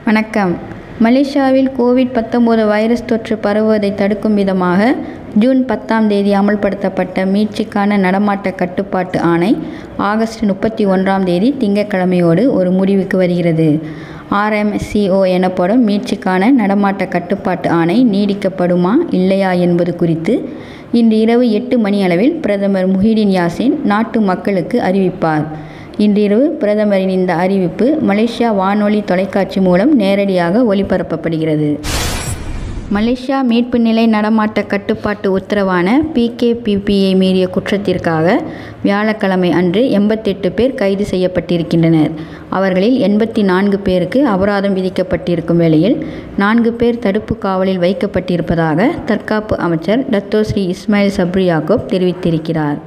வணக்கம் மலேசியாவில் கோவிட் பத்தொன்பது வைரஸ் தொற்று பரவுவதை தடுக்கும் விதமாக ஜூன் பத்தாம் தேதி அமல்படுத்தப்பட்ட மீட்சிக்கான நடமாட்ட கட்டுப்பாட்டு ஆணை ஆகஸ்ட் முப்பத்தி ஒன்றாம் தேதி திங்கட்கிழமையோடு ஒரு முடிவுக்கு வருகிறது ஆர்எம்சிஓ எனப்படும் மீட்சிக்கான நடமாட்ட கட்டுப்பாட்டு ஆணை நீடிக்கப்படுமா இல்லையா என்பது குறித்து இன்று இரவு எட்டு மணியளவில் பிரதமர் முஹிடின் யாசின் நாட்டு மக்களுக்கு அறிவிப்பார் இன்றிரவு பிரதமரின் இந்த அறிவிப்பு மலேசியா வானொலி தொலைக்காட்சி மூலம் நேரடியாக ஒளிபரப்பப்படுகிறது மலேசியா மீட்பு நிலை நடமாட்ட கட்டுப்பாட்டு உத்தரவான பிகேபிபியை மீறிய குற்றத்திற்காக வியாழக்கிழமை அன்று எண்பத்தெட்டு பேர் கைது செய்யப்பட்டிருக்கின்றனர் அவர்களில் எண்பத்தி நான்கு பேருக்கு அபராதம் விதிக்கப்பட்டிருக்கும் வேளையில் நான்கு பேர் தடுப்பு காவலில் வைக்கப்பட்டிருப்பதாக தற்காப்பு அமைச்சர் Dato Sri Ismail Sabri Yaakob தெரிவித்திருக்கிறார்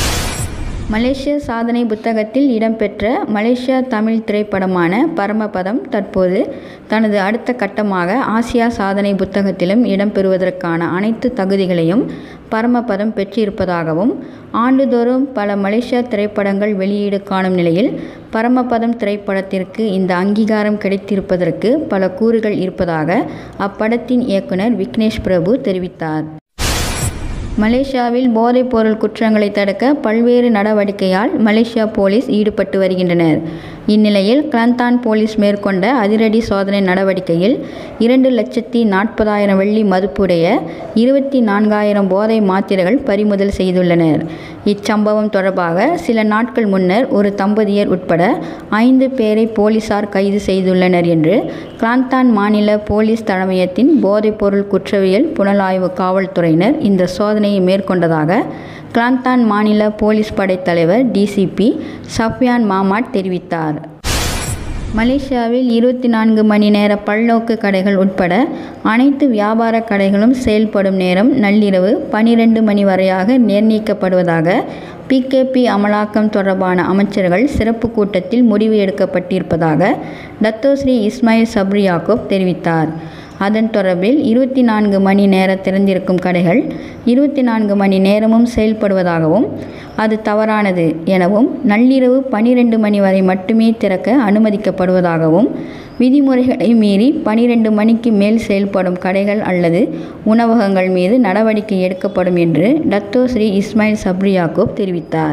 மலேசிய சாதனை புத்தகத்தில் இடம்பெற்ற மலேசியா தமிழ் திரைப்படமான பரமபதம் தற்போது தனது அடுத்த கட்டமாக ஆசியா சாதனை புத்தகத்திலும் இடம்பெறுவதற்கான அனைத்து தகுதிகளையும் பரமபதம் பெற்றிருப்பதாகவும் ஆண்டுதோறும் பல மலேசியா திரைப்படங்கள் வெளியீடு காணும் நிலையில் பரமபதம் திரைப்படத்திற்கு இந்த அங்கீகாரம் கிடைத்திருப்பதற்கு பல கூறுகள் இருப்பதாக அப்படத்தின் இயக்குனர் விக்னேஷ் பிரபு தெரிவித்தார் மலேசியாவில் போதைப்பொருள் குற்றங்களை தடுக்க பல்வேறு நடவடிக்கையால் மலேசியா போலீஸ் ஈடுபட்டு வருகின்றனர் இந்நிலையில் கிளந்தான் போலீஸ் மேற்கொண்ட அதிரடி சோதனை நடவடிக்கையில் இரண்டு லட்சத்தி நாற்பதாயிரம் வெள்ளி மதிப்புடைய இருபத்தி நான்காயிரம் போதை மாத்திரைகள் பறிமுதல் செய்துள்ளனர் இச்சம்பவம் தொடர்பாக சில நாட்கள் முன்னர் ஒரு தம்பதியர் உட்பட ஐந்து பேரை போலீசார் கைது செய்துள்ளனர் என்று கிளாந்தான் மாநில போலீஸ் தலைமையத்தின் போதைப்பொருள் குற்றவியல் புலனாய்வு காவல்துறையினர் இந்த சோதனையை மேற்கொண்டதாக கிளாந்தான் மாநில போலீஸ் படை தலைவர் டிசிபி சஃபியான் மாமாட் தெரிவித்தார் மலேசியாவில் இருபத்தி நான்கு மணி நேர பல்நோக்கு கடைகள் உட்பட அனைத்து வியாபார கடைகளும் செயல்படும் நேரம் நள்ளிரவு பனிரெண்டு மணி வரையாக நிர்ணயிக்கப்படுவதாக பிகேபி அமலாக்கம் தொடர்பான அமைச்சர்கள் சிறப்பு கூட்டத்தில் முடிவு எடுக்கப்பட்டிருப்பதாக டத்தோஸ்ரீ இஸ்மாயில் சப்ரி யாக்கூப் தெரிவித்தார் அதன் தொடர்பில் இருபத்தி நான்கு மணி நேர திறந்திருக்கும் கடைகள் இருபத்தி நான்கு மணி நேரமும் செயல்படுவதாகவும் அது தவறானது எனவும் நள்ளிரவு பனிரெண்டு மணி வரை மட்டுமே திறக்க அனுமதிக்கப்படுவதாகவும் விதிமுறைகளை மீறி பனிரெண்டு மணிக்கு மேல் செயல்படும் கடைகள் அல்லது உணவகங்கள் மீது நடவடிக்கை எடுக்கப்படும் என்று Dato Sri Ismail Sabri Yaakob தெரிவித்தார்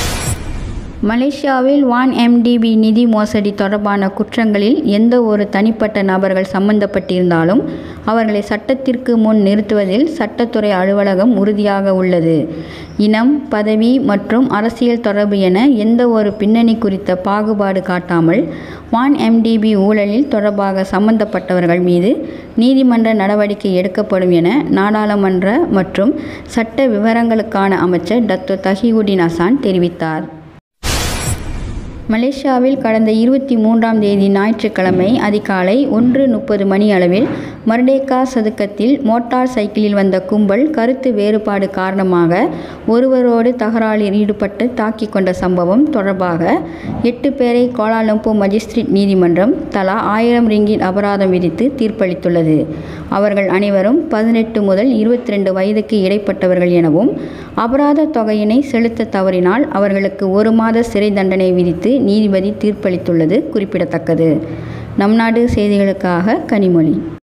மலேசியாவில் வான் எம்டிபி நிதி மோசடி தொடர்பான குற்றங்களில் எந்த ஒரு தனிப்பட்ட நபர்கள் சம்பந்தப்பட்டிருந்தாலும் அவர்களை சட்டத்திற்கு முன் நிறுத்துவதில் சட்டத்துறை அலுவலகம் உறுதியாக உள்ளது இனம் பதவி மற்றும் அரசியல் தொடர்பு என எந்த ஒரு பின்னணி குறித்த பாகுபாடு காட்டாமல் வான் எம்டிபி ஊழலில் தொடர்பாக சம்பந்தப்பட்டவர்கள் மீது நீதிமன்ற நடவடிக்கை எடுக்கப்படும் என நாடாளுமன்ற மற்றும் சட்ட விவரங்களுக்கான அமைச்சர் டத்தோ தஹிவுடின் அசான் தெரிவித்தார் மலேசியாவில் கடந்த இருபத்தி மூன்றாம் தேதி ஞாயிற்றுக்கிழமை அதிகாலை ஒன்று முப்பது மணி அளவில் மர்டேக்கா சதுக்கத்தில் மோட்டார் சைக்கிளில் வந்த கும்பல் கருத்து வேறுபாடு காரணமாக ஒருவரோடு தகராறில் ஈடுபட்டு தாக்கிக் கொண்ட சம்பவம் தொடர்பாக எட்டு பேரை கோலாலம்பூர் மஜிஸ்ட்ரேட் நீதிமன்றம் தலா ஆயிரம் ரிங்கிட் அபராதம் விதித்து தீர்ப்பளித்துள்ளது அவர்கள் அனைவரும் பதினெட்டு முதல் இருபத்தி ரெண்டு வயதுக்கு இடைப்பட்டவர்கள் எனவும் அபராத தொகையினை செலுத்த தவறினால் அவர்களுக்கு ஒரு மாத சிறை தண்டனை விதித்து நீதிபதி தீர்ப்பளித்துள்ளது குறிப்பிடத்தக்கது நம் நாடு செய்திகளுக்காக கனிமொழி